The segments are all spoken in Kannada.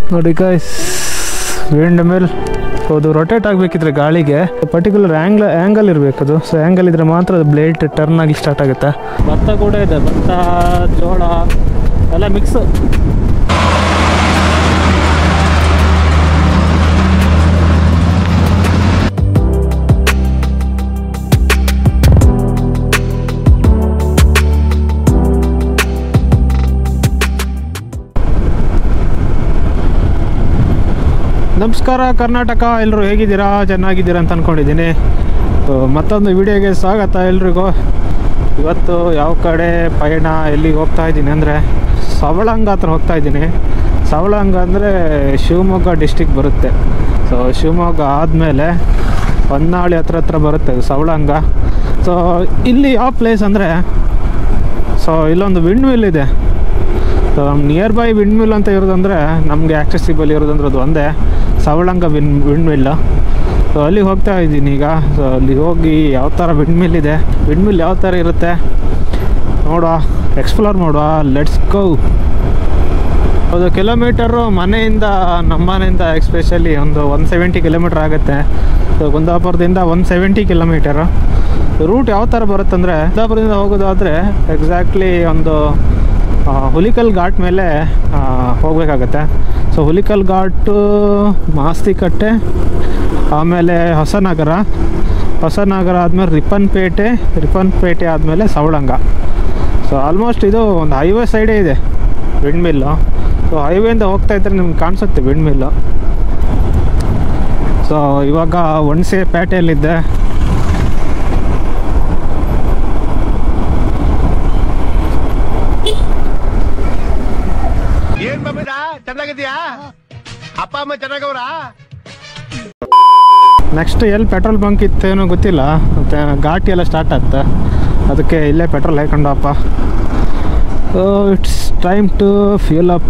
ನೋಡಿ ಗಾಯ್ಸ್ ವಿಂಡ್ ಮಿಲ್ ಅದು ರೊಟೇಟ್ ಆಗಬೇಕಿದ್ರೆ ಗಾಳಿಗೆ ಪರ್ಟಿಕ್ಯುಲರ್ ಆ್ಯಂಗ್ಲ್ ಆ್ಯಂಗಲ್ ಇರಬೇಕು ಅದು ಸೊ ಆ್ಯಂಗಲ್ ಇದ್ರೆ ಮಾತ್ರ ಅದು ಬ್ಲೇಡ್ ಟರ್ನ್ ಆಗಿ ಸ್ಟಾರ್ಟ್ ಆಗುತ್ತೆ ಭತ್ತ ಕೂಡ ಇದೆ ಭತ್ತ ಜೋಳ ಎಲ್ಲ ಮಿಕ್ಸ್ ನಮಸ್ಕಾರ ಕರ್ನಾಟಕ ಎಲ್ಲರೂ ಹೇಗಿದ್ದೀರಾ ಚೆನ್ನಾಗಿದ್ದೀರಾ ಅಂತ ಅಂದ್ಕೊಂಡಿದ್ದೀನಿ ಸೊ, ಮತ್ತೊಂದು ವಿಡಿಯೋಗೆ ಸ್ವಾಗತ ಎಲ್ರಿಗೂ ಇವತ್ತು ಯಾವ ಕಡೆ ಪಯಣ ಎಲ್ಲಿಗೆ ಹೋಗ್ತಾ ಇದ್ದೀನಿ ಅಂದರೆ ಸವಳಂಗ ಹತ್ರ ಹೋಗ್ತಾ ಇದ್ದೀನಿ ಸವಳಂಗ ಅಂದರೆ ಶಿವಮೊಗ್ಗ ಡಿಸ್ಟಿಕ್ ಬರುತ್ತೆ ಸೊ ಶಿವಮೊಗ್ಗ ಆದಮೇಲೆ ಹೊನ್ನಾಳಿ ಹತ್ರ ಹತ್ರ ಬರುತ್ತೆ ಅದು ಸವಳಂಗ ಸೊ ಇಲ್ಲಿ ಯಾವ ಪ್ಲೇಸ್ ಅಂದರೆ ಸೊ ಇಲ್ಲೊಂದು ವಿಂಡ್ ಮಿಲ್ ಇದೆ ಸೊ ನಮ್ಮ ನಿಯರ್ ಬೈ ವಿಂಡ್ ಮಿಲ್ ಅಂತ ಇರೋದಂದರೆ ನಮಗೆ ಆಕ್ಸೆಸಿಬಲ್ ಇರೋದಂದ್ರೆ ಅದು ಒಂದೇ Savalanga win windmill so ಅಲ್ಲಿಗೆ ಹೋಗ್ತಾ ಇದ್ದೀನಿ ಈಗ ಸೊ ಅಲ್ಲಿ ಹೋಗಿ ಯಾವ ಥರ ವಿಂಡ್ ಮಿಲ್ ಇದೆ ವಿಂಡ್ ಮಿಲ್ ಯಾವ ಥರ ಇರುತ್ತೆ ನೋಡುವ ಎಕ್ಸ್ಪ್ಲೋರ್ ಮಾಡುವ ಲೆಟ್ಸ್ ಗೋ ಅದು ಕಿಲೋಮೀಟರು ಮನೆಯಿಂದ ನಮ್ಮ ಮನೆಯಿಂದ ಎಕ್ಸ್ಪೆಷಲಿ ಒಂದು ಒನ್ ಸೆವೆಂಟಿ ಕಿಲೋಮೀಟ್ರ್ ಆಗುತ್ತೆ ಸೊ ಕುಂದಾಪುರದಿಂದ ಒನ್ ಸೆವೆಂಟಿ ಕಿಲೋಮೀಟರು ರೂಟ್ ಯಾವ ಥರ ಬರುತ್ತಂದರೆ ಕುಂದಾಪುರದಿಂದ ಹೋಗೋದಾದರೆ ಎಕ್ಸಾಕ್ಟ್ಲಿ ಒಂದು ಆ, ಹುಲಿಕಲ್ ಘಾಟ್ ಮೇಲೆ ಆ, ಹೋಗಬೇಕಾಗತ್ತೆ ಸೊ ಹುಲಿಕಲ್ ಘಾಟು ಮಾಸ್ತಿಕಟ್ಟೆ ಆಮೇಲೆ ಹೊಸನಗರ ಹೊಸನಗರ ಆದಮೇಲೆ ರಿಪ್ಪನ್ಪೇಟೆ ರಿಪ್ಪನ್ಪೇಟೆ ಆದಮೇಲೆ ಸವಳಂಗ ಸೊ ಆಲ್ಮೋಸ್ಟ್ ಇದು ಒಂದು ಹೈವೇ ಸೈಡೇ ಇದೆ ವಿಂಡ್ ಮಿಲ್ಲು ಸೊ ಹೈವೇಯಿಂದ ಹೋಗ್ತಾ ಇದ್ದರೆ ನಿಮ್ಗೆ ಕಾಣಿಸುತ್ತೆ ವಿಂಡ್ ಮಿಲ್ಲು ಸೊ ಇವಾಗ ಒಣಸೆ ಪೇಟೆಯಲ್ಲಿದ್ದೆ ಏನ್ ಬಾಬಿದ ಚೆನ್ನಾಗಿದ್ಯಾ ಅಪ್ಪ ಅಮ್ಮ ಚೆನ್ನಾಗವ್ರಾ ನೆಕ್ಸ್ಟ್ ಎಲ್ಲಿ ಪೆಟ್ರೋಲ್ ಬಂಕ್ ಇತ್ತೇನೋ ಗೊತ್ತಿಲ್ಲ ಮತ್ತು ಘಾಟಿ ಎಲ್ಲ ಸ್ಟಾರ್ಟ್ ಆಗುತ್ತೆ ಅದಕ್ಕೆ ಇಲ್ಲೇ ಪೆಟ್ರೋಲ್ ಹಾಕೊಂಡಪ್ಪ it's time to fuel up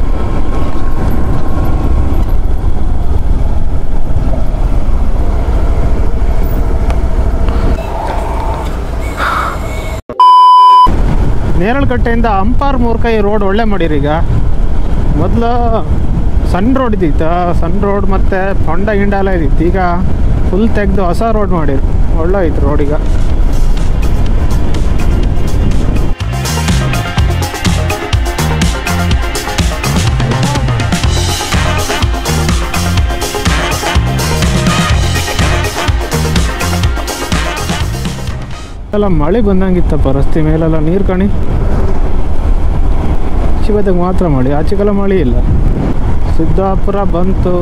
ನೇರಳಕಟ್ಟೆಯಿಂದ ಅಂಪಾರ್ ಮೂರ್ಕೈ ರೋಡ್ ಒಳ್ಳೆ ಮಾಡಿರಿ ಈಗ ಮೊದಲು ಸಣ್ಣ ರೋಡ್ ಇದ್ದಿತ್ತು ಸಣ್ಣ ರೋಡ್ ಮತ್ತು ಹೊಂಡ ಗಿಂಡ ಎಲ್ಲ ಇದ್ದಿತ್ತು ಈಗ ಫುಲ್ ತೆಗೆದು ಹೊಸ ರೋಡ್ ಮಾಡಿರಿ ಒಳ್ಳೆ ಐತೆ ರೋಡ್ ಈಗ ಎಲ್ಲ ಮಳೆ ಬಂದಂಗಿತ್ತಪ್ಪ ರಸ್ತೆ ಮೇಲೆಲ್ಲ ನೀರು ಕಣಿ ಶಿವದಾಗ ಮಾತ್ರ ಮಳೆ ಆಚೆಗೆಲ್ಲ ಮಳೆ ಇಲ್ಲ ಸಿದ್ದಾಪುರ ಬಂತು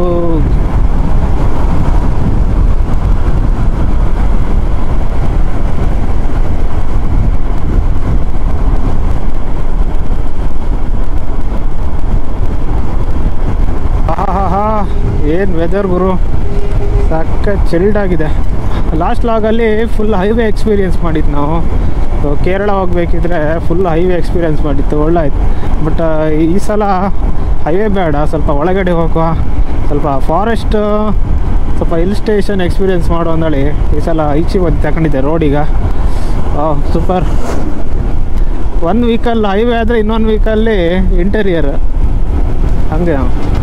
ಆಹಾಹಾ ಏನು ವೆದರ್ ಗುರು ಸಕ್ಕ ಚಿಲ್ಡ್ ಆಗಿದೆ ಲಾಸ್ಟ್ ಲಾಗಲ್ಲಿ ಫುಲ್ ಹೈವೇ ಎಕ್ಸ್ಪೀರಿಯನ್ಸ್ ಮಾಡಿದ್ದು ನಾವು ಸೊ ಕೇರಳ ಹೋಗ್ಬೇಕಿದ್ರೆ ಫುಲ್ ಹೈವೇ ಎಕ್ಸ್ಪೀರಿಯನ್ಸ್ ಮಾಡಿತ್ತು ಒಳ್ಳೆ ಆಯ್ತು ಬಟ್ ಈ ಸಲ ಹೈವೇ ಬೇಡ ಸ್ವಲ್ಪ ಒಳಗಡೆ ಹೋಗುವ ಸ್ವಲ್ಪ ಫಾರೆಸ್ಟ್ ಸ್ವಲ್ಪ ಹಿಲ್ ಸ್ಟೇಷನ್ ಎಕ್ಸ್ಪೀರಿಯನ್ಸ್ ಮಾಡೋ ಅಂದೇಳಿ ಈ ಸಲ ಈಚೆ ಬಂದು ತಗೊಂಡಿದ್ದೆ ರೋಡೀಗ ಸೂಪರ್ ಒಂದು ವೀಕಲ್ಲಿ ಹೈವೇ ಆದರೆ ಇನ್ನೊಂದು ವೀಕಲ್ಲಿ ಇಂಟೀರಿಯರ್ ಹಂಗೆ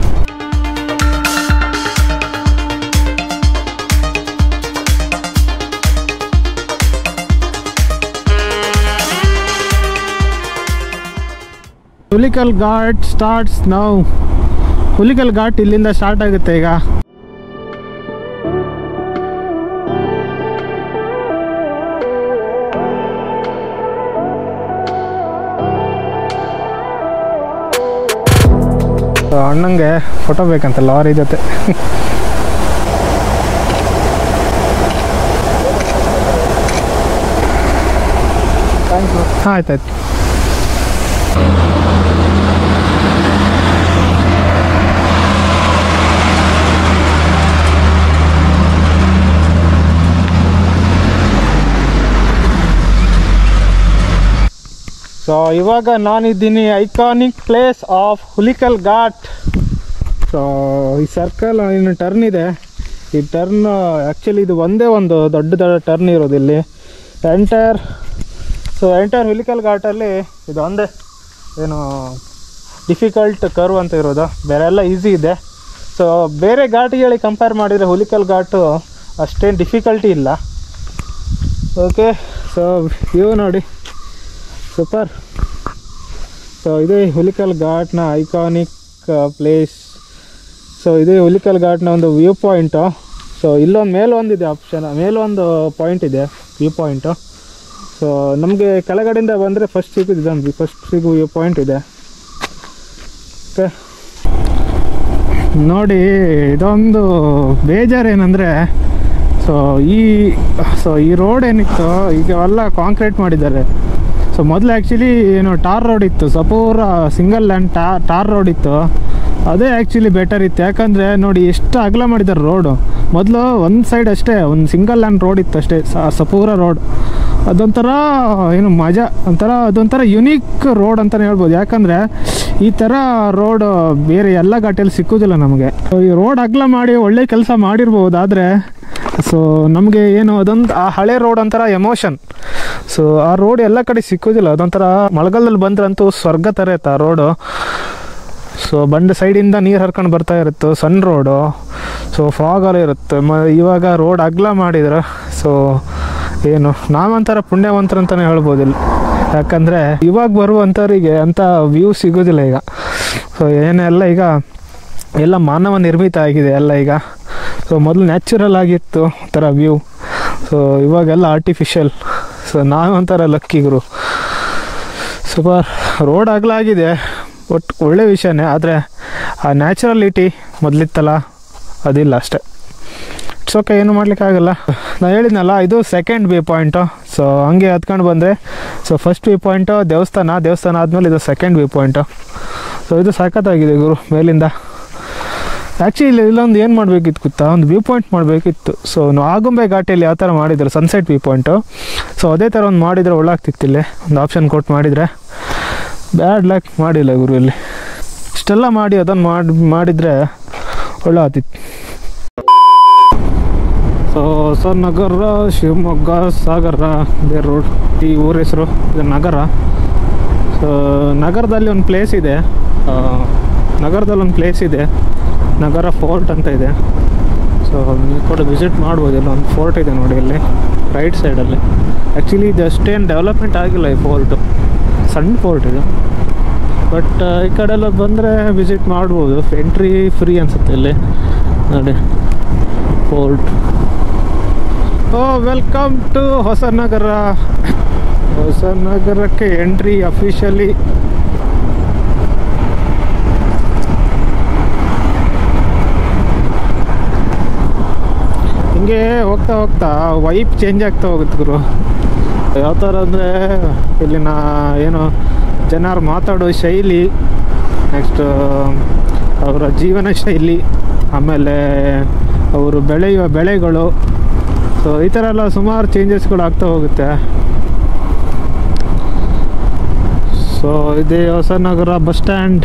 ಹುಲಿಕಲ್ ಘಾಟ್ ಸ್ಟಾರ್ಟ್ಸ್ ನಾವು ಹುಲಿಕಲ್ ಘಾಟ್ ಇಲ್ಲಿಂದ ಸ್ಟಾರ್ಟ್ ಆಗುತ್ತೆ ಈಗ ಸೊ ಅಣ್ಣಂಗೆ ಫೋಟೋ ಬೇಕಂತ ಲಾರಿ ಜೊತೆ ಹಾಂ ಆಯ್ತಾಯ್ತು ಸೊ ಇವಾಗ ನಾನಿದ್ದೀನಿ iconic place of Hulikal Ghat so ಈ ಸರ್ಕಲ್ ಇನ್ನು ಟರ್ನ್ ಇದೆ ಈ ಟರ್ನ್ ಆ್ಯಕ್ಚುಲಿ ಇದು ಒಂದೇ ಒಂದು ದೊಡ್ಡ ದೊಡ್ಡ ಟರ್ನ್ ಇರೋದು ಇಲ್ಲಿ ಎಂಟೈರ್ ಸೊ ಎಂಟೈರ್ ಹುಲಿಕಲ್ ಘಾಟಲ್ಲಿ ಇದು ಒಂದೇ ಏನು ಡಿಫಿಕಲ್ಟ್ ಕರ್ವ್ ಅಂತ ಇರೋದು ಬೇರೆ ಎಲ್ಲ ಈಸಿ ಇದೆ ಸೊ ಬೇರೆ ಘಾಟಿಗಳಿಗೆ ಕಂಪೇರ್ ಮಾಡಿದರೆ ಹುಲಿಕಲ್ ಘಾಟು ಅಷ್ಟೇನು ಡಿಫಿಕಲ್ಟಿ ಇಲ್ಲ ಓಕೆ ಸೊ ವ್ಯೂ ನೋಡಿ ಸೂಪರ್ ಸೊ ಇದೇ ಹುಲಿಕಲ್ ಘಾಟ್ನ ಐಕಾನಿಕ್ ಪ್ಲೇಸ್ ಸೊ ಇದೇ ಹುಲಿಕಲ್ ಘಾಟ್ನ ಒಂದು ವ್ಯೂ ಪಾಯಿಂಟು ಸೊ ಇಲ್ಲೊಂದು ಮೇಲೊಂದಿದೆ ಆಪ್ಷನ್ ಮೇಲೊಂದು ಪಾಯಿಂಟ್ ಇದೆ ವ್ಯೂ ಪಾಯಿಂಟು ಸೊ ನಮಗೆ ಕೆಳಗಡೆಯಿಂದ ಬಂದರೆ ಫಸ್ಟ್ ಸಿಗೋದು ಇದೊಂದು ಫಸ್ಟ್ ಸಿಗೋ ವ್ಯೂ ಪಾಯಿಂಟ್ ಇದೆ ಓಕೆ ನೋಡಿ ಇದೊಂದು ಬೇಜಾರು ಏನಂದರೆ ಸೊ ಈ ಸೊ ಈ ರೋಡ್ ಏನಿತ್ತು ಈಗ ಎಲ್ಲ ಕಾಂಕ್ರೀಟ್ ಮಾಡಿದ್ದಾರೆ ಸೊ ಮೊದಲು ಆ್ಯಕ್ಚುಲಿ ಏನು ಟಾರ್ ರೋಡ್ ಇತ್ತು ಸಪೂರ ಸಿಂಗಲ್ ಲ್ಯಾಂಡ್ ಟಾ ಟಾರ್ ರೋಡ್ ಇತ್ತು ಅದೇ ಆ್ಯಕ್ಚುಲಿ ಬೆಟರ್ ಇತ್ತು ಯಾಕಂದರೆ ನೋಡಿ ಎಷ್ಟು ಅಗಲ ಮಾಡಿದ್ದಾರೆ ರೋಡು ಮೊದಲು ಒಂದು ಸೈಡ್ ಅಷ್ಟೇ ಒಂದು ಸಿಂಗಲ್ ಲ್ಯಾಂಡ್ ರೋಡ್ ಇತ್ತು ಅಷ್ಟೇ ಸ- ಸಪೂರ ರೋಡ್ ಅದೊಂಥರ ಏನು ಮಜಾ ಒಂಥರ ಅದೊಂಥರ ಯುನೀಕ್ ರೋಡ್ ಅಂತಲೇ ಹೇಳ್ಬೋದು ಯಾಕಂದರೆ ಈ ಥರ ರೋಡ್ ಬೇರೆ ಎಲ್ಲ ಘಾಟಿಯಲ್ಲಿ ಸಿಕ್ಕುದಿಲ್ಲ ನಮಗೆ ಸೊ ಈ ರೋಡ್ ಅಗಲ ಮಾಡಿ ಒಳ್ಳೆ ಕೆಲಸ ಮಾಡಿರ್ಬೋದು ಆದರೆ ಸೊ ನಮಗೆ ಏನು ಅದೊಂದು ಆ ಹಳೆ ರೋಡ್ ಒಂಥರ ಎಮೋಷನ್ ಸೊ ಆ ರೋಡ್ ಎಲ್ಲ ಕಡೆ ಸಿಕ್ಕುದಿಲ್ಲ ಅದೊಂಥರ ಮಳೆಗಾಲದಲ್ಲಿ ಬಂದ್ರಂತೂ ಸ್ವರ್ಗ ಥರ ಇತ್ತು ಆ ರೋಡು ಸೊ ಬಂಡೆ ಸೈಡಿಂದ ನೀರು ಹರ್ಕೊಂಡು ಬರ್ತಾ ಇರುತ್ತೆ ಸಣ್ಣ ರೋಡು ಸೊ ಫಾಗಲ್ಲ ಇರುತ್ತೆ ಮ ಇವಾಗ ರೋಡ್ ಅಗ್ಲ ಮಾಡಿದ್ರೆ ಸೊ ಏನು ನಾವಂತರ ಪುಣ್ಯವಂತರು ಅಂತಲೇ ಹೇಳ್ಬೋದು ಇಲ್ಲಿ ಯಾಕಂದರೆ ಇವಾಗ ಬರುವಂಥವ್ರಿಗೆ ಅಂಥ ವ್ಯೂ ಸಿಗೋದಿಲ್ಲ ಈಗ ಸೊ ಏನೆಲ್ಲ ಈಗ ಎಲ್ಲ ಮಾನವ ನಿರ್ಮಿತ ಆಗಿದೆ ಎಲ್ಲ ಈಗ ಸೊ ಮೊದಲು ನ್ಯಾಚುರಲ್ ಆಗಿತ್ತು ಥರ ವ್ಯೂ ಸೊ ಇವಾಗೆಲ್ಲ ಆರ್ಟಿಫಿಷಿಯಲ್ ಸೊ ನಾವಂತರ ಲಕ್ಕಿಗರು ಸೂಪರ್ ರೋಡ್ ಆಗಲಾಗಿದೆ ಒಟ್ಟು ಒಳ್ಳೆ ವಿಷಯನೇ ಆದರೆ ಆ ನ್ಯಾಚುರಲಿಟಿ ಮೊದಲಿತ್ತಲ್ಲ ಅದಿಲ್ಲ ಅಷ್ಟೇ ಇಟ್ಸ್ ಓಕೆ ಏನು ಮಾಡಲಿಕ್ಕಾಗಲ್ಲ ನಾನು ಹೇಳಿದ್ನಲ್ಲ ಇದು ಸೆಕೆಂಡ್ ವ್ಯೂ ಪಾಯಿಂಟು ಸೊ ಹಂಗೆ ಹತ್ಕೊಂಡು ಬಂದೆ ಸೊ ಫಸ್ಟ್ ವ್ಯೂ ಪಾಯಿಂಟು ದೇವಸ್ಥಾನ ದೇವಸ್ಥಾನ ಆದಮೇಲೆ ಇದು ಸೆಕೆಂಡ್ ವ್ಯೂ ಪಾಯಿಂಟು ಸೊ ಇದು ಸಖತ್ತಾಗಿದೆ ಗುರು ಮೇಲಿಂದ ಆ್ಯಕ್ಚುಲಿ ಇಲ್ಲೊಂದು ಏನು ಮಾಡಬೇಕಿತ್ತು ಗೊತ್ತಾ ಒಂದು ವ್ಯೂ ಪಾಯಿಂಟ್ ಮಾಡಬೇಕಿತ್ತು ಸೊ ನಾವು ಆಗುಂಬೆ ಘಾಟಿಯಲ್ಲಿ ಯಾವ ಥರ ಮಾಡಿದ್ರು ಸನ್ಸೆಟ್ ವ್ಯೂ ಪಾಯಿಂಟು ಸೊ ಅದೇ ಥರ ಒಂದು ಮಾಡಿದರೆ ಒಳ್ಳಾಗ್ತಿತ್ತು ಇಲ್ಲಿ ಒಂದು ಆಪ್ಷನ್ ಕೊಟ್ಟು ಮಾಡಿದರೆ ಬ್ಯಾಡ್ ಲಕ್ ಮಾಡಿಲ್ಲ ಗುರು ಇಲ್ಲಿ ಇಷ್ಟೆಲ್ಲ ಮಾಡಿ ಅದನ್ನು ಮಾಡಿ ಮಾಡಿದರೆ ಒಳ್ಳೆ ಆಗ್ತಿತ್ತು ಸೊ ಹೊಸನಗರ ಶಿವಮೊಗ್ಗ ಸಾಗರ ಇದೇ ರೋಡ್ ಈ ಊರ ಹೆಸರು ಇದು ನಗರ ಸೊ ನಗರದಲ್ಲಿ ಒಂದು ಪ್ಲೇಸ್ ಇದೆ ಆ, ನಗರದಲ್ಲಿ ಒಂದು ಪ್ಲೇಸ್ ಇದೆ ನಗರ ಫೋರ್ಟ್ ಅಂತ ಇದೆ ಸೊ ನೀವು ಕೂಡ ವಿಸಿಟ್ ಮಾಡ್ಬೋದು ಇಲ್ಲ ಒಂದು ಫೋರ್ಟ್ ಇದೆ ನೋಡಿ ಇಲ್ಲಿ ರೈಟ್ ಸೈಡಲ್ಲಿ ಆ್ಯಕ್ಚುಲಿ ಇದು ಅಷ್ಟೇನು ಡೆವಲಪ್ಮೆಂಟ್ ಆಗಿಲ್ಲ ಈ ಫೋರ್ಟು ಸಣ್ಣ ಫೋರ್ಟ್ ಇದು ಬಟ್ ಈ ಕಡೆ ಎಲ್ಲ ಬಂದರೆ ವಿಸಿಟ್ ಮಾಡ್ಬೋದು ಎಂಟ್ರಿ ಫ್ರೀ ಅನ್ಸುತ್ತೆ ಇಲ್ಲಿ ನೋಡಿ fort oh welcome to Hosanagara ಹೊಸನಗರಕ್ಕೆ ಎಂಟ್ರಿ ಅಫಿಷಿಯಲಿ ಹಿಂಗೆ ಹೋಗ್ತಾ ಹೋಗ್ತಾ ವೈಪ್ ಚೇಂಜ್ ಆಗ್ತಾ ಹೋಗುತ್ತೆ ಗುರು ಯಾವ ಥರ ಅಂದರೆ ಇಲ್ಲಿನ ಏನು ಜನರು ಮಾತಾಡೋ ಶೈಲಿ ನೆಕ್ಸ್ಟ್ ಅವರ ಜೀವನ ಶೈಲಿ ಆಮೇಲೆ ಅವರು ಬೆಳೆಯುವ ಬೆಳೆಗಳು ಸೊ ಈ ಥರ ಎಲ್ಲ ಸುಮಾರು ಚೇಂಜಸ್ಗಳು ಆಗ್ತಾ ಹೋಗುತ್ತೆ ಸೊ ಇದೇ ಹೊಸನಗರ ಬಸ್ ಸ್ಟ್ಯಾಂಡ್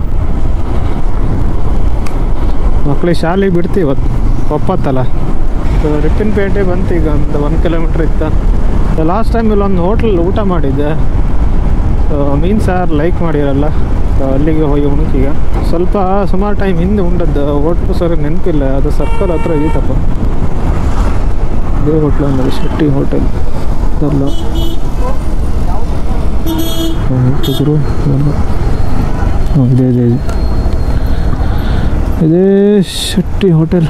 ಮಕ್ಕಳಿಗೆ ಶಾಲೆಗೆ ಬಿಡ್ತೀವಿ ಇವತ್ತು ಒಪ್ಪತ್ತಲ್ಲ ಸೊ ರಿಪ್ಪನ್ಪೇಟೆ ಬಂತು ಈಗ ಒಂದು ಒಂದು ಕಿಲೋಮೀಟ್ರ್ ಇತ್ತು ಲಾಸ್ಟ್ ಟೈಮ್ ಇಲ್ಲೊಂದು ಹೋಟ್ಲಲ್ಲಿ ಊಟ ಮಾಡಿದ್ದೆ ಸೊ ಮೀನು ಸಾರು ಲೈಕ್ ಮಾಡಿರಲ್ಲ ಸೊ ಅಲ್ಲಿಗೆ ಹೋಗಿ ಉಣ್ಕೀಗ ಸ್ವಲ್ಪ ಸುಮಾರು ಟೈಮ್ ಹಿಂದೆ ಉಂಡದ್ದು ಹೋಟ್ಲು ಸರಿ ನೆನಪಿಲ್ಲ ಅದು ಸರ್ಕಲ್ ಹತ್ರ ಇದೀತಪ್ಪ ಇದೇ ಹೋಟ್ಲು ಅಂದ್ರೆ ಶೆಟ್ಟಿ ಹೋಟೆಲ್ ಅದಲ್ಲ ಗುರು ಇದೇ ಇದೆ ಇದೆ ಇದೇ ಶೆಟ್ಟಿ ಹೋಟೆಲ್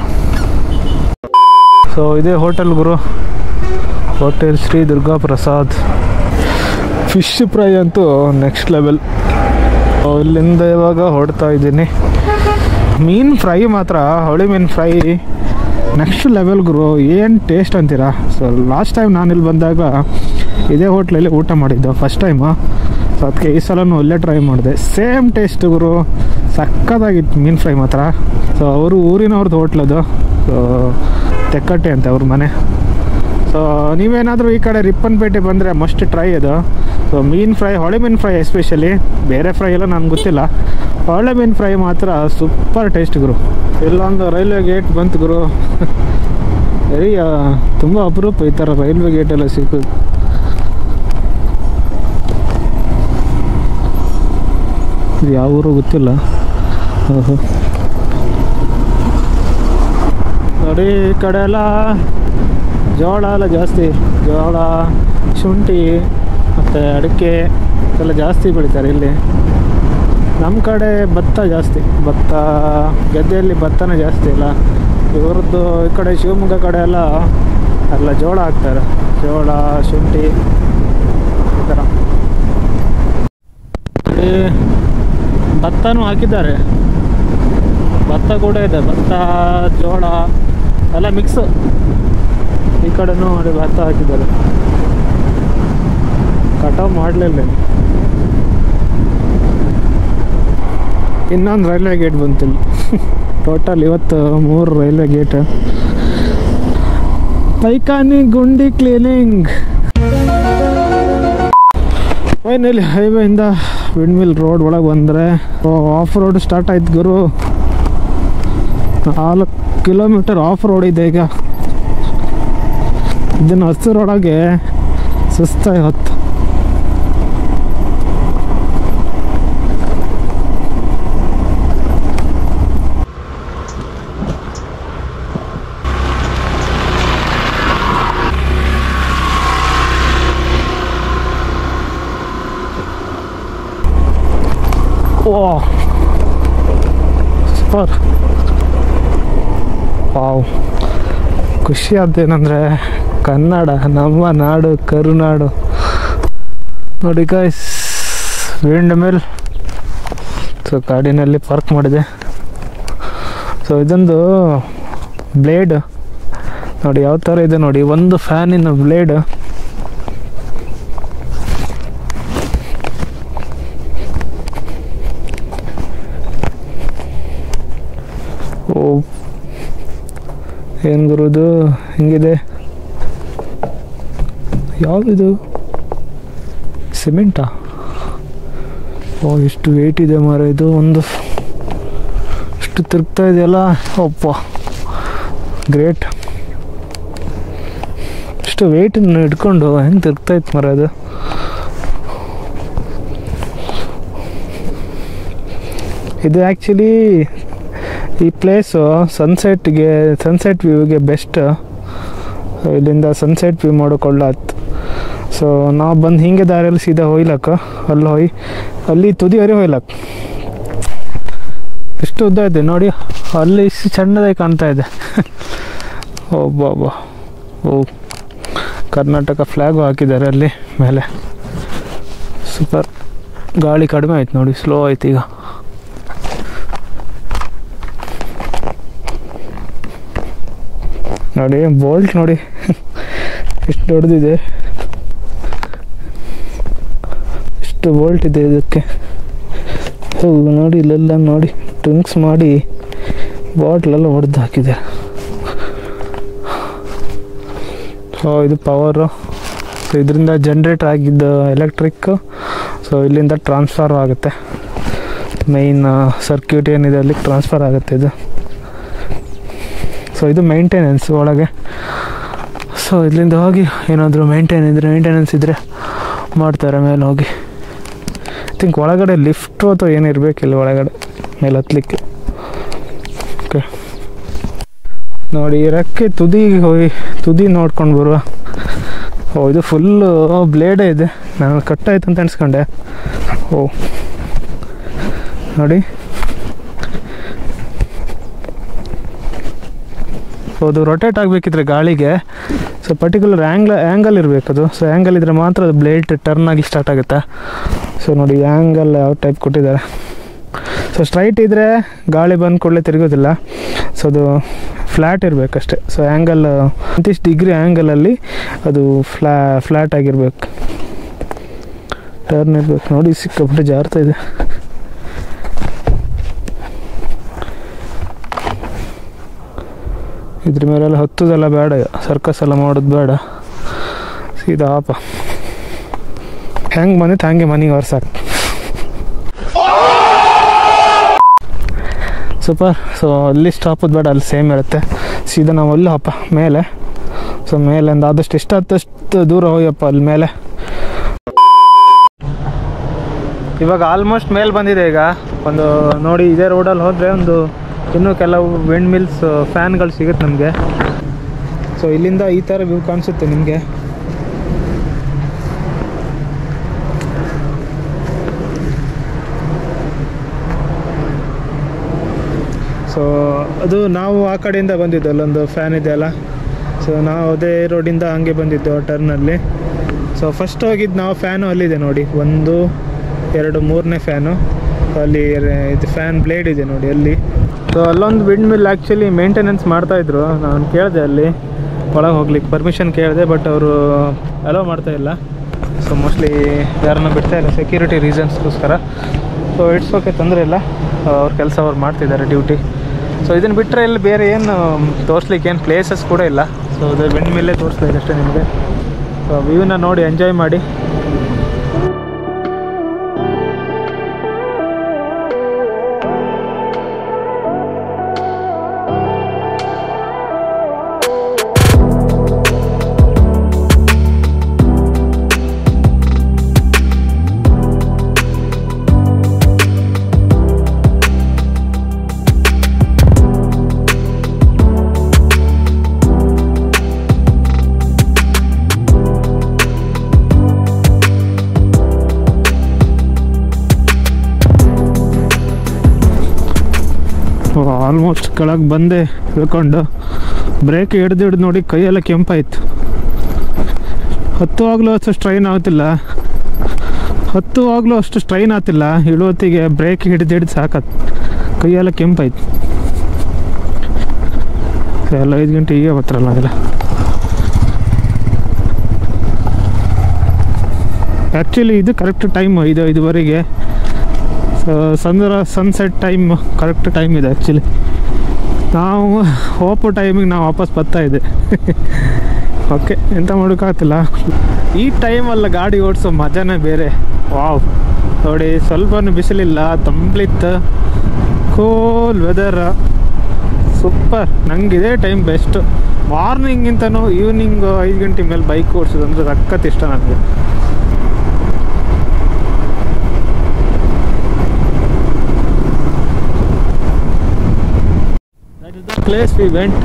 ಸೊ ಇದೇ ಹೋಟೆಲ್ ಗುರು hotel Shri Durga Prasad fish fry ಅಂತೂ ನೆಕ್ಸ್ಟ್ ಲೆವೆಲ್ ಇಲ್ಲಿಂದ ಇವಾಗ ಹೊಡ್ತಾ ಇದ್ದೀನಿ ಮೀನು ಫ್ರೈ ಮಾತ್ರ ಹೊಳಿ ಮೀನು ಫ್ರೈ ನೆಕ್ಸ್ಟ್ ಲೆವೆಲ್ ಗುರು ಏನು ಟೇಸ್ಟ್ ಅಂತೀರಾ ಸೊ ಲಾಸ್ಟ್ ಟೈಮ್ ನಾನು ಇಲ್ಲಿ ಬಂದಾಗ ಇದೇ ಹೋಟ್ಲಲ್ಲಿ ಊಟ ಮಾಡಿದ್ದು ಫಸ್ಟ್ ಟೈಮು ಸೊ ಅದಕ್ಕೆ ಈ ಸಲನೂ ಅಲ್ಲೇ ಟ್ರೈ ಮಾಡಿದೆ ಸೇಮ್ ಟೇಸ್ಟ್ ಗುರು ಸಕ್ಕತ್ತಾಗಿತ್ತು ಮೀನು ಫ್ರೈ ಮಾತ್ರ ಸೊ ಅವರು ಊರಿನವ್ರದ್ದು ಹೋಟ್ಲದು ಸೊ ತೆಕ್ಕಟ್ಟೆ ಅಂತ ಅವ್ರ ಮನೆ ಸೊ ನೀವೇನಾದರೂ ಈ ಕಡೆ ರಿಪ್ಪನ್ಪೇಟೆ ಬಂದರೆ ಮಸ್ಟ್ ಟ್ರೈ ಅದು ಸೊ ಮೀನು ಫ್ರೈ ಹೊಳೆ ಮೀನು ಫ್ರೈ ಎಸ್ಪೆಷಲಿ ಬೇರೆ ಫ್ರೈ ಎಲ್ಲ ನನಗೆ ಗೊತ್ತಿಲ್ಲ ಹೊಳೆ ಮೀನು ಫ್ರೈ ಮಾತ್ರ ಸೂಪರ್ ಟೇಸ್ಟ್ ಗುರು ಇಲ್ಲೊಂದು ರೈಲ್ವೆ ಗೇಟ್ ಬಂತು ಗುರು ವೆರಿ ತುಂಬ ಅಪರೂಪ ಈ ಥರ ರೈಲ್ವೆ ಗೇಟೆಲ್ಲ ಸಿಕ್ಕೋದು ಇದು ಯಾವ ಊರು ಗೊತ್ತಿಲ್ಲ ಓಹೋ ನೋಡಿ ಈ ಕಡೆ ಎಲ್ಲ ಜೋಳ ಎಲ್ಲ ಜಾಸ್ತಿ ಜೋಳ ಶುಂಠಿ ಮತ್ತು ಅಡಿಕೆ ಎಲ್ಲ ಜಾಸ್ತಿ ಬೆಳಿತಾರೆ ಇಲ್ಲಿ ನಮ್ಮ ಕಡೆ ಭತ್ತ ಜಾಸ್ತಿ ಭತ್ತ ಗದ್ದೆಯಲ್ಲಿ ಭತ್ತನೇ ಜಾಸ್ತಿ ಅಲ್ಲ ಇವ್ರದ್ದು ಈ ಕಡೆ ಶಿವಮೊಗ್ಗ ಕಡೆ ಎಲ್ಲ ಎಲ್ಲ ಜೋಳ ಹಾಕ್ತಾರೆ ಜೋಳ ಶುಂಠಿ ಈ ಥರ ಇಲ್ಲಿ ಭತ್ತನೂ ಹಾಕಿದ್ದಾರೆ ಭತ್ತ ಕೂಡ ಇದೆ ಭತ್ತ ಜೋಳ ಎಲ್ಲ ಮಿಕ್ಸು ಈ ಕಡೆನೂ ನೋಡಿ ಭತ್ತ ಹಾಕಿದ್ದಾರೆ ಕಟಾವು ಮಾಡಲಿಲ್ಲ ಇನ್ನೊಂದು ರೈಲ್ವೆ ಗೇಟ್ ಬಂತಿಲ್ಲ ಟೋಟಲ್ ಇವತ್ತು ಮೂರು ರೈಲ್ವೆ ಗೇಟ್ ಪೈಕಾನಿ ಗುಂಡಿ ಕ್ಲೀನಿಂಗ್ ಫೈನಲಿ ಹೈವೇಯಿಂದ ವಿಂಡ್ಮಿಲ್ ರೋಡ್ ಒಳಗೆ ಬಂದರೆ ಆಫ್ ರೋಡ್ ಸ್ಟಾರ್ಟ್ ಆಯ್ತು ಗುರು ನಾಲ್ಕು ಕಿಲೋಮೀಟರ್ ಆಫ್ ರೋಡ್ ಇದೆ ಈಗ ಇದನ್ನು ಹಸಿರೊಳಗೆ ಸುಸ್ತಾಗಿ ಹೊತ್ತು ಓ ಸೂಪರ್ ವಾವ್ ಖುಷಿ ಆದ್ದೇನೆಂದರೆ ಕನ್ನಡ ನಮ್ಮ ನಾಡು ಕರುನಾಡು ನೋಡಿ ಗಾಯ್ಸ್ ವಿಂಡ್ ಮಿಲ್ ಸೊ ಕಾಡಿನಲ್ಲಿ ಪಾರ್ಕ್ ಮಾಡಿದೆ ಸೊ ಇದೊಂದು ಬ್ಲೇಡ್ ನೋಡಿ ಯಾವ ಥರ ಇದೆ ನೋಡಿ ಒಂದು ಫ್ಯಾನಿನ ಬ್ಲೇಡ್ ಓ ಏನು ಗುರುದು ಹಿಂಗಿದೆ ಯಾವುದಿದು ಸಿಮೆಂಟಾ ಓ ಎಷ್ಟು ವೆಯ್ಟ್ ಇದೆ ಮಾರ ಇದು ಒಂದು ಇಷ್ಟು ತಿರುಗ್ತಾ ಇದೆಯಲ್ಲ ಒಪ್ಪ ಗ್ರೇಟ್ ಇಷ್ಟು ವೆಯ್ಟನ್ನು ಇಟ್ಕೊಂಡು ಹೆಂಗೆ ತಿರುಗ್ತಾ ಇತ್ತು ಮರ ಅದು ಇದು ಆ್ಯಕ್ಚುಲಿ ಈ ಪ್ಲೇಸು ಸನ್ಸೆಟ್ಗೆ ಸನ್ಸೆಟ್ ವ್ಯೂಗೆ ಬೆಸ್ಟ್ ಇಲ್ಲಿಂದ ಸನ್ಸೆಟ್ ವ್ಯೂ ಮಾಡೋಕೊಳ್ಳತ್ತು ಸೊ ನಾವು ಬಂದು ಹಿಂಗೆ ದಾರಿಯಲ್ಲಿ ಸೀದಾ ಹೋಯ್ಲಕ್ಕ ಅಲ್ಲಿ ಹೋಯ್ ಅಲ್ಲಿ ತುದಿವರೆ ಹೋಯ್ಲಕ್ಕ ಎಷ್ಟು ಉದ್ದ ಇದೆ ನೋಡಿ ಅಲ್ಲಿ ಇಷ್ಟು ಸಣ್ಣದಾಗಿ ಕಾಣ್ತಾ ಇದೆ ಒಬ್ಬ ಓ ಕರ್ನಾಟಕ ಫ್ಲ್ಯಾಗು ಹಾಕಿದ್ದಾರೆ ಅಲ್ಲಿ ಮೇಲೆ ಸೂಪರ್ ಗಾಳಿ ಕಡಿಮೆ ಆಯ್ತು ನೋಡಿ ಸ್ಲೋ ಆಯ್ತು ಈಗ ನೋಡಿ ಬೋಲ್ಟ್ ನೋಡಿ ಎಷ್ಟು ದೊಡ್ಡದಿದೆ ಎಷ್ಟು ಬೋಲ್ಟ್ ಇದೆ ಇದಕ್ಕೆ ಹೌದು ನೋಡಿ ಇಲ್ಲೆಲ್ಲ ನೋಡಿ ಡ್ರಿಂಕ್ಸ್ ಮಾಡಿ ಬಾಟ್ಲೆಲ್ಲ ಹೊಡೆದು ಹಾಕಿದೆ ಸೊ ಇದು ಪವರು ಸೊ ಇದರಿಂದ ಜನ್ರೇಟ್ ಆಗಿದ್ದ ಎಲೆಕ್ಟ್ರಿಕ್ ಸೊ ಇಲ್ಲಿಂದ ಟ್ರಾನ್ಸ್ಫರ್ ಆಗುತ್ತೆ ಮೈನ್ ಸರ್ಕ್ಯೂಟ್ ಏನಿದೆ ಅಲ್ಲಿಗೆ ಟ್ರಾನ್ಸ್ಫರ್ ಆಗುತ್ತೆ ಇದು ಸೊ ಇದು ಮೇಂಟೆನೆನ್ಸ್ ಒಳಗೆ ಸೊ ಇಲ್ಲಿಂದ ಹೋಗಿ ಏನಾದರೂ ಮೇಂಟೈನ್ ಇದ್ದರೆ ಮೇಂಟೆನೆನ್ಸ್ ಇದ್ದರೆ ಮಾಡ್ತಾರೆ ಮೇಲೆ ಹೋಗಿ ಐ ಥಿಂಕ್ ಒಳಗಡೆ ಲಿಫ್ಟು ಅಥವಾ ಏನಿರಬೇಕಿಲ್ಲ ಒಳಗಡೆ ಮೇಲೆ ಹತ್ಲಿಕ್ಕೆ ಓಕೆ ನೋಡಿ ರೆಕ್ಕೆ ತುದಿಗೆ ಹೋಗಿ ತುದಿ ನೋಡ್ಕೊಂಡು ಬರುವ ಓ ಇದು ಫುಲ್ಲು ಬ್ಲೇಡೇ ಇದೆ ನಾನು ಕಟ್ಟಾಯ್ತು ಅಂತ ಅನ್ಸ್ಕೊಂಡೆ ಓ ನೋಡಿ ಸೊ ಅದು ರೊಟೇಟ್ ಆಗಬೇಕಿದ್ರೆ ಗಾಳಿಗೆ ಸೊ ಪರ್ಟಿಕ್ಯುಲರ್ ಆ್ಯಂಗ್ಲ್ ಆ್ಯಂಗಲ್ ಇರಬೇಕು ಅದು ಸೊ ಆ್ಯಂಗಲ್ ಇದ್ದರೆ ಮಾತ್ರ ಅದು ಬ್ಲೇಡ್ ಟರ್ನ್ ಆಗಿ ಸ್ಟಾರ್ಟ್ ಆಗುತ್ತೆ ಸೊ ನೋಡಿ ಆ್ಯಂಗಲ್ ಯಾವ ಟೈಪ್ ಕೊಟ್ಟಿದ್ದಾರೆ ಸೊ ಸ್ಟ್ರೈಟ್ ಇದ್ದರೆ ಗಾಳಿ ಬಂದ ಕೂಡಲೇ ತಿರುಗೋದಿಲ್ಲ ಸೊ ಅದು ಫ್ಲ್ಯಾಟ್ ಇರಬೇಕಷ್ಟೆ ಸೊ ಆ್ಯಂಗಲ್ ಒಂದಿಷ್ಟು ಡಿಗ್ರಿ ಆ್ಯಂಗಲಲ್ಲಿ ಅದು ಫ್ಲಾ ಫ್ಲ್ಯಾಟ್ ಆಗಿರ್ಬೇಕು ಟರ್ನ್ ಇರ್ಬೇಕು ನೋಡಿ ಸಿಕ್ಕಾಪಟ್ಟೆ ಜಾರ್ತಾ ಇದೆ ಇದ್ರ ಮೇಲೆಲ್ಲ ಹತ್ತುದೆಲ್ಲ ಬೇಡ ಸರ್ಕಸ್ ಎಲ್ಲ ಮಾಡೋದು ಬೇಡ ಸೀದಾ ಆಪ ಹೆಂಗೆ ಬಂದಿತ್ತು ಹಂಗೆ ಮನೆಗೆ ವರ್ಸಾಕ್ ಸೂಪರ್ ಸೊ ಅಲ್ಲಿ ಸ್ಟಾಪದು ಬೇಡ ಅಲ್ಲಿ ಸೇಮ್ ಇರುತ್ತೆ ಸೀದಾ ನಾವು ಅಲ್ಲಿ ಹಪ್ಪ ಮೇಲೆ ಸೊ ಮೇಲಿಂದ ಆದಷ್ಟು ಎಷ್ಟಾದಷ್ಟು ದೂರ ಹೋಯಪ್ಪ ಅಲ್ಲಿ ಮೇಲೆ ಇವಾಗ ಆಲ್ಮೋಸ್ಟ್ ಮೇಲೆ ಬಂದಿದೆ ಈಗ ಒಂದು ನೋಡಿ ಇದೇ ರೋಡಲ್ಲಿ ಹೋದರೆ ಒಂದು ಇನ್ನೂ ಕೆಲವು ವಿಂಡ್ ಮಿಲ್ಸ್ ಫ್ಯಾನ್ಗಳು ಸಿಗುತ್ತೆ ನಮಗೆ ಸೊ ಇಲ್ಲಿಂದ ಈ ಥರ ವ್ಯೂ ಕಾಣಿಸುತ್ತೆ ನಿಮಗೆ ಸೊ ಅದು ನಾವು ಆ ಕಡೆಯಿಂದ ಬಂದಿದ್ದು ಅಲ್ಲೊಂದು ಫ್ಯಾನ್ ಇದೆಯಲ್ಲ ಸೊ ನಾವು ಅದೇ ರೋಡಿಂದ ಹಂಗೆ ಬಂದಿದ್ದು ಟರ್ನಲ್ಲಿ ಸೊ ಫಸ್ಟ್ ಹೋಗಿದ್ದು ನಾವು ಫ್ಯಾನು ಅಲ್ಲಿದೆ ನೋಡಿ ಒಂದು ಎರಡು ಮೂರನೇ ಫ್ಯಾನು ಅಲ್ಲಿ ರೆ- ಇದು ಫ್ಯಾನ್ ಬ್ಲೇಡ್ ಇದೆ ನೋಡಿ ಅಲ್ಲಿ ಸೊ ಅಲ್ಲೊಂದು ವಿಂಡ್ ಮಿಲ್ ಆ್ಯಕ್ಚುಲಿ ಮೇಂಟೆನೆನ್ಸ್ ಮಾಡ್ತಾಯಿದ್ರು ನಾನು ಕೇಳಿದೆ ಅಲ್ಲಿ ಒಳಗೆ ಹೋಗ್ಲಿಕ್ಕೆ ಪರ್ಮಿಷನ್ ಕೇಳಿದೆ ಬಟ್ ಅವರು ಅಲೋ ಮಾಡ್ತಾ ಇಲ್ಲ ಸೊ ಮೋಸ್ಟ್ಲಿ ಯಾರನ್ನ ಬಿಡ್ತಾ ಇಲ್ಲ ಸೆಕ್ಯೂರಿಟಿ ರೀಸನ್ಸ್ಗೋಸ್ಕರ ಸೊ ಇಟ್ಸ್ ಓಕೆ ತೊಂದರೆ ಇಲ್ಲ ಅವ್ರ ಕೆಲಸ ಅವ್ರು ಮಾಡ್ತಿದ್ದಾರೆ ಡ್ಯೂಟಿ ಸೊ ಇದನ್ನು ಬಿಟ್ಟರೆ ಇಲ್ಲಿ ಬೇರೆ ಏನು ತೋರಿಸ್ಲಿಕ್ಕೆ ಏನು ಪ್ಲೇಸಸ್ ಕೂಡ ಇಲ್ಲ ಸೊ ಅದು ಬೆಂಡ್ ಮೇಲೆ ತೋರಿಸ್ತಾ ಇದೆ ಅಷ್ಟೇ ನಿಮಗೆ ಸೊ ವ್ಯೂನ ನೋಡಿ ಎಂಜಾಯ್ ಮಾಡಿ ಆಲ್ಮೋಸ್ಟ್ ಕೆಳಗೆ ಬಂದೆ ಇಳ್ಕೊಂಡು ಬ್ರೇಕ್ ಹಿಡ್ದು ಹಿಡ್ದು ನೋಡಿ ಕೈಯೆಲ್ಲ ಕೆಂಪಾಯ್ತು ಹತ್ತುವಾಗಲೂ ಅಷ್ಟು ಸ್ಟ್ರೈನ್ ಆಗ್ತಿಲ್ಲ ಹತ್ತುವಾಗಲೂ ಅಷ್ಟು ಸ್ಟ್ರೈನ್ ಆಗ್ತಿಲ್ಲ ಇಳುವತ್ತಿಗೆ ಬ್ರೇಕ್ ಹಿಡ್ದು ಹಿಡ್ದು ಸಾಕತ್ ಕೈಯೆಲ್ಲ ಕೆಂಪಾಯ್ತು ಎಲ್ಲ ಐದು ಗಂಟೆ ಹೀಗೆ ಬರ್ತಾರಲ್ಲ ಅದೆಲ್ಲ ಆ್ಯಕ್ಚುಲಿ ಇದು ಕರೆಕ್ಟ್ ಟೈಮ್ ಐದು ಐದುವರೆಗೆ ಸಂದ್ರ ಸನ್ಸೆಟ್ ಟೈಮ್ ಕರೆಕ್ಟ್ ಟೈಮ್ ಇದೆ ಆ್ಯಕ್ಚುಲಿ ನಾವು ಹೋಪು ಟೈಮಿಗೆ ನಾವು ವಾಪಸ್ ಬರ್ತಾ ಇದೆ ಓಕೆ ಎಂತ ಮಾಡೋಕ್ಕಾಗ್ತಿಲ್ಲ ಈ ಟೈಮಲ್ಲ ಗಾಡಿ ಓಡಿಸೋ ಮಜಾನೇ ಬೇರೆ ವಾವ್ ನೋಡಿ ಸ್ವಲ್ಪನೂ ಬಿಸಿಲಿಲ್ಲ ತಂಬ್ಲಿತ್ತು ಕೂಲ್ ವೆದರ್ ಸೂಪರ್ ನಂಗೆ ಇದೇ ಟೈಮ್ ಬೆಸ್ಟ್ ಮಾರ್ನಿಂಗಿಂತನೂ ಈವ್ನಿಂಗ್ ಐದು ಗಂಟೆ ಮೇಲೆ ಬೈಕ್ ಓಡಿಸೋದು ಅಂದರೆ ಸಖತ್ ಇಷ್ಟ ನನಗೆ that is the place we went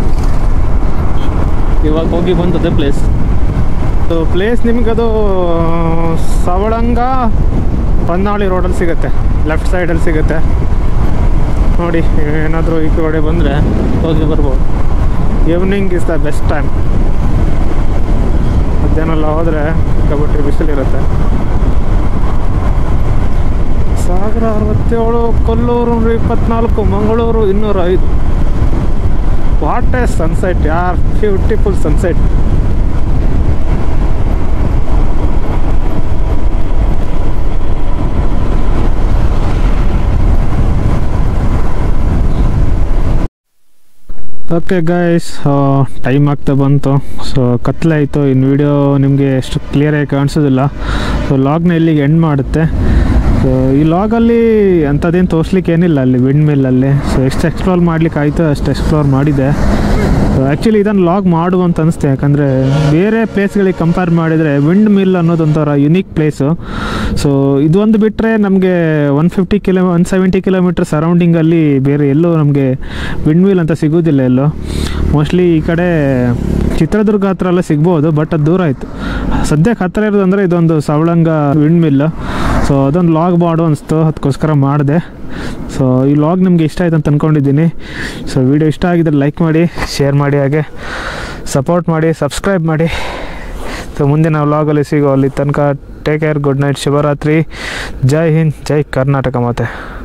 ಇವಾಗ ಹೋಗಿ ಬಂದದ್ದೇ ಪ್ಲೇಸ್ ಸೊ ಪ್ಲೇಸ್ ನಿಮಗದು ಸವಳಂಗ ಹೊನ್ನಾಳಿ ರೋಡಲ್ಲಿ ಸಿಗುತ್ತೆ ಲೆಫ್ಟ್ ಸೈಡಲ್ಲಿ ಸಿಗುತ್ತೆ ನೋಡಿ ಏನಾದರೂ ಈ ಕಡೆ ಬಂದರೆ ಹೋಗಿ ಬರ್ಬೋದು evening is the best time ಮಧ್ಯಾಹ್ನ ಎಲ್ಲ ಹೋದರೆ ಸಿಕ್ಕಾಬಿಟ್ರೆ ಬಿಸಿಲಿರುತ್ತೆ ಸಾಗರ ಅರವತ್ತೇಳು ಕೊಲ್ಲೂರು ಇಪ್ಪತ್ನಾಲ್ಕು ಮಂಗಳೂರು ಇನ್ನೂರ ಐದು ವಾಟ್ ಎ ಸನ್ಸೆಟ್ ಯಾರ್ beautiful sunset okay guys time ಆಗ್ತಾ ಬಂತು ಸೊ ಕತ್ಲೆ ಆಯಿತು ಇನ್ನು ವಿಡಿಯೋ ನಿಮಗೆ ಎಷ್ಟು ಕ್ಲಿಯರಾಗಿ ಕಾಣಿಸೋದಿಲ್ಲ ಸೊ ಲಾಗ್ನ ಇಲ್ಲಿಗೆ ಎಂಡ್ ಮಾಡುತ್ತೆ ಸೊ ಈ ಲಾಗಲ್ಲಿ ಅಂಥದ್ದೇನು ತೋರಿಸ್ಲಿಕ್ಕೆ ಏನಿಲ್ಲ ಅಲ್ಲಿ ವಿಂಡ್ ಮಿಲ್ಲಲ್ಲಿ ಸೊ ಎಷ್ಟು ಎಕ್ಸ್ಪ್ಲೋರ್ ಮಾಡ್ಲಿಕ್ಕೆ ಆಯಿತು ಅಷ್ಟು ಎಕ್ಸ್ಪ್ಲೋರ್ ಮಾಡಿದೆ ಸೊ ಆ್ಯಕ್ಚುಲಿ ಇದನ್ನು ಲಾಗ್ ಮಾಡು ಅಂತ ಅನಿಸ್ತೆ ಯಾಕಂದರೆ ಬೇರೆ ಪ್ಲೇಸ್ಗಳಿಗೆ ಕಂಪೇರ್ ಮಾಡಿದರೆ ವಿಂಡ್ ಮಿಲ್ ಅನ್ನೋದೊಂಥರ ಯುನೀಕ್ ಪ್ಲೇಸು ಸೊ ಇದೊಂದು ಬಿಟ್ಟರೆ ನಮಗೆ one fifty kilo one seventy kilometre ಸರೌಂಡಿಂಗಲ್ಲಿ ಬೇರೆ ಎಲ್ಲೂ ನಮಗೆ ವಿಂಡ್ ಮಿಲ್ ಅಂತ ಸಿಗೋದಿಲ್ಲ ಎಲ್ಲೋ ಮೋಸ್ಟ್ಲಿ ಈ ಕಡೆ ಚಿತ್ರದುರ್ಗ ಹತ್ರ ಎಲ್ಲ ಸಿಗ್ಬೋದು ಬಟ್ ಅದು ದೂರ ಆಯಿತು ಸದ್ಯಕ್ಕೆ ಹತ್ತಿರ ಇರೋದಂದರೆ ಇದೊಂದು ಸವಳಂಗ ವಿಂಡ್ ಮಿಲ್ ಸೊ ಅದೊಂದು ಲಾಗ್ ಮಾಡು ಅನಿಸ್ತು ಅದಕ್ಕೋಸ್ಕರ ಮಾಡಿದೆ ಸೊ ಈ ಲಾಗ್ ನಿಮಗೆ ಇಷ್ಟ ಆಯ್ತು ಅಂತ ಅಂದ್ಕೊಂಡಿದ್ದೀನಿ ಸೊ ವಿಡಿಯೋ ಇಷ್ಟ ಆಗಿದ್ರೆ ಲೈಕ್ ಮಾಡಿ ಶೇರ್ ಮಾಡಿ ಹಾಗೆ ಸಪೋರ್ಟ್ ಮಾಡಿ ಸಬ್ಸ್ಕ್ರೈಬ್ ಮಾಡಿ ಸೊ ಮುಂದಿನ ವ್ಲಾಗಲ್ಲಿ ಸಿಗೋ ಅಲ್ಲಿ ತನಕ take care good night Shivaratri ಜೈ ಹಿಂದ್ ಜೈ ಕರ್ನಾಟಕ ಮಾತೆ